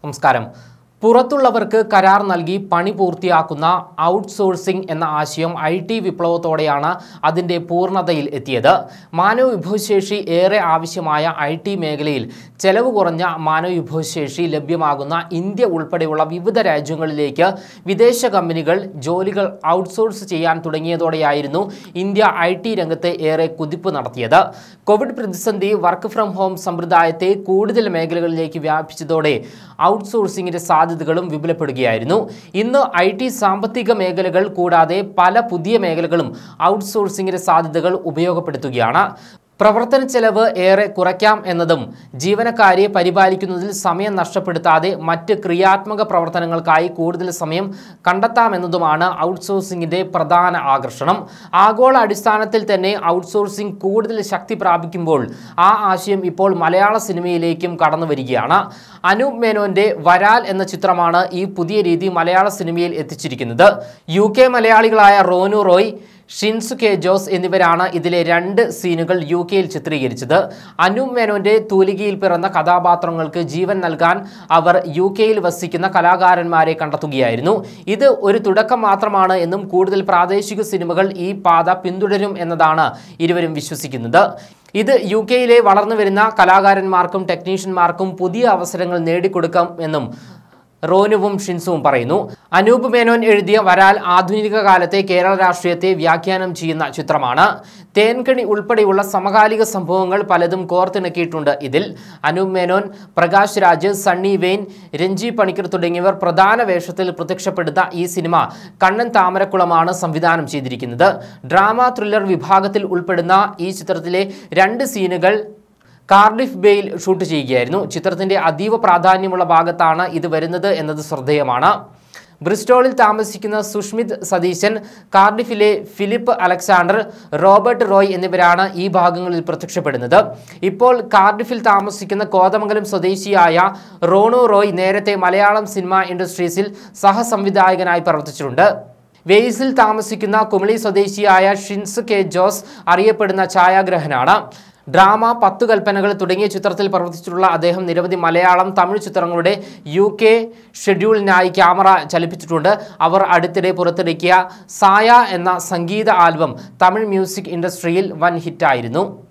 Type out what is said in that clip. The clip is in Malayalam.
നമസ്കാരം പുറത്തുള്ളവർക്ക് കരാർ നൽകി പണി പൂർത്തിയാക്കുന്ന ഔട്ട്സോഴ്സിംഗ് എന്ന ആശയം ഐ ടി വിപ്ലവത്തോടെയാണ് അതിൻ്റെ പൂർണ്ണതയിൽ എത്തിയത് മാനവ വിഭവശേഷി ഏറെ ആവശ്യമായ ഐ ടി മേഖലയിൽ ചെലവ് കുറഞ്ഞ മാനവ വിഭവശേഷി ലഭ്യമാകുന്ന ഇന്ത്യ ഉൾപ്പെടെയുള്ള വിവിധ രാജ്യങ്ങളിലേക്ക് വിദേശ കമ്പനികൾ ജോലികൾ ഔട്ട്സോഴ്സ് ചെയ്യാൻ തുടങ്ങിയതോടെയായിരുന്നു ഇന്ത്യ ഐ ടി രംഗത്ത് ഏറെ കുതിപ്പ് നടത്തിയത് കോവിഡ് പ്രതിസന്ധി വർക്ക് ഫ്രം ഹോം സമ്പ്രദായത്തെ കൂടുതൽ മേഖലകളിലേക്ക് വ്യാപിച്ചതോടെ ഔട്ട്സോഴ്സിംഗിന്റെ സാധ്യതകളും വിപുലപ്പെടുകയായിരുന്നു ഇന്ന് ഐ ടി സാമ്പത്തിക മേഖലകൾ കൂടാതെ പല പുതിയ മേഖലകളും ഔട്ട്സോഴ്സിംഗിന്റെ സാധ്യതകൾ ഉപയോഗപ്പെടുത്തുകയാണ് പ്രവർത്തന ചെലവ് ഏറെ കുറയ്ക്കാം എന്നതും ജീവനക്കാരെ പരിപാലിക്കുന്നതിൽ സമയം നഷ്ടപ്പെടുത്താതെ മറ്റ് ക്രിയാത്മക പ്രവർത്തനങ്ങൾക്കായി കൂടുതൽ സമയം കണ്ടെത്താമെന്നതുമാണ് ഔട്ട്സോഴ്സിംഗിന്റെ പ്രധാന ആകർഷണം ആഗോള അടിസ്ഥാനത്തിൽ തന്നെ ഔട്ട്സോഴ്സിംഗ് കൂടുതൽ ശക്തി പ്രാപിക്കുമ്പോൾ ആ ആശയം ഇപ്പോൾ മലയാള സിനിമയിലേക്കും കടന്നു വരികയാണ് അനൂപ് മേനോന്റെ വരാൽ എന്ന ചിത്രമാണ് ഈ പുതിയ രീതി മലയാള സിനിമയിൽ എത്തിച്ചിരിക്കുന്നത് യു കെ മലയാളികളായ റോനു റോയ് ഷിൻസു കെ ജോസ് എന്നിവരാണ് ഇതിലെ രണ്ട് സീനുകൾ യു കെയിൽ ചിത്രീകരിച്ചത് അനൂപ് മേനോന്റെ തൂലികയിൽ പിറന്ന കഥാപാത്രങ്ങൾക്ക് ജീവൻ നൽകാൻ അവർ യു കെയിൽ വസിക്കുന്ന കലാകാരന്മാരെ കണ്ടെത്തുകയായിരുന്നു ഇത് ഒരു തുടക്കം മാത്രമാണ് എന്നും കൂടുതൽ പ്രാദേശിക സിനിമകൾ ഈ പാത പിന്തുടരും എന്നതാണ് ഇരുവരും വിശ്വസിക്കുന്നത് ഇത് യു കെയിലെ വളർന്നു വരുന്ന കലാകാരന്മാർക്കും ടെക്നീഷ്യന്മാർക്കും പുതിയ അവസരങ്ങൾ നേടിക്കൊടുക്കാം എന്നും റോനുവും ഷിൻസുവും പറയുന്നു അനൂപ് മേനോൻ എഴുതിയ വരാൽ ആധുനിക കാലത്തെ കേരള രാഷ്ട്രീയത്തെ വ്യാഖ്യാനം ചെയ്യുന്ന ചിത്രമാണ് തേൻകണി ഉൾപ്പെടെയുള്ള സമകാലിക സംഭവങ്ങൾ പലതും കോർത്തിണക്കിയിട്ടുണ്ട് ഇതിൽ അനൂപ് മേനോൻ പ്രകാശ് രാജ് സണ്ണി വെയിൻ രഞ്ജി പണിക്കർ തുടങ്ങിയവർ പ്രധാന വേഷത്തിൽ പ്രത്യക്ഷപ്പെടുന്ന ഈ സിനിമ കണ്ണൻ താമരക്കുളമാണ് സംവിധാനം ചെയ്തിരിക്കുന്നത് ഡ്രാമ ത്രില്ലർ വിഭാഗത്തിൽ ഉൾപ്പെടുന്ന ഈ ചിത്രത്തിലെ രണ്ട് സീനുകൾ കാർഡിഫ് ബേയിൽ ഷൂട്ട് ചെയ്യുകയായിരുന്നു ചിത്രത്തിന്റെ അതീവ പ്രാധാന്യമുള്ള ഭാഗത്താണ് ഇത് വരുന്നത് എന്നത് ശ്രദ്ധേയമാണ് ബ്രിസ്റ്റോളിൽ താമസിക്കുന്ന സുഷ്മിത് സതീശൻ കാർഡിഫിലെ ഫിലിപ്പ് അലക്സാണ്ടർ റോബർട്ട് റോയ് എന്നിവരാണ് ഈ ഭാഗങ്ങളിൽ പ്രത്യക്ഷപ്പെടുന്നത് ഇപ്പോൾ കാർഡിഫിൽ താമസിക്കുന്ന കോതമംഗലം സ്വദേശിയായ റോണു റോയ് നേരത്തെ മലയാളം സിനിമ ഇൻഡസ്ട്രീസിൽ സഹസംവിധായകനായി പ്രവർത്തിച്ചിട്ടുണ്ട് വെയ്സിൽ താമസിക്കുന്ന കുമിളി സ്വദേശിയായ ഷിൻസ് കെ ജോസ് അറിയപ്പെടുന്ന ഛായാഗ്രഹനാണ് ഡ്രാമ പത്തു കൽപ്പനകൾ തുടങ്ങിയ ചിത്രത്തിൽ പ്രവർത്തിച്ചിട്ടുള്ള അദ്ദേഹം നിരവധി മലയാളം തമിഴ് ചിത്രങ്ങളുടെ യു കെ ഷെഡ്യൂളിനായി ക്യാമറ ചലിപ്പിച്ചിട്ടുണ്ട് അവർ അടുത്തിടെ പുറത്തിറക്കിയ സായ എന്ന സംഗീത ആൽബം തമിഴ് മ്യൂസിക് ഇൻഡസ്ട്രിയിൽ വൻ ഹിറ്റായിരുന്നു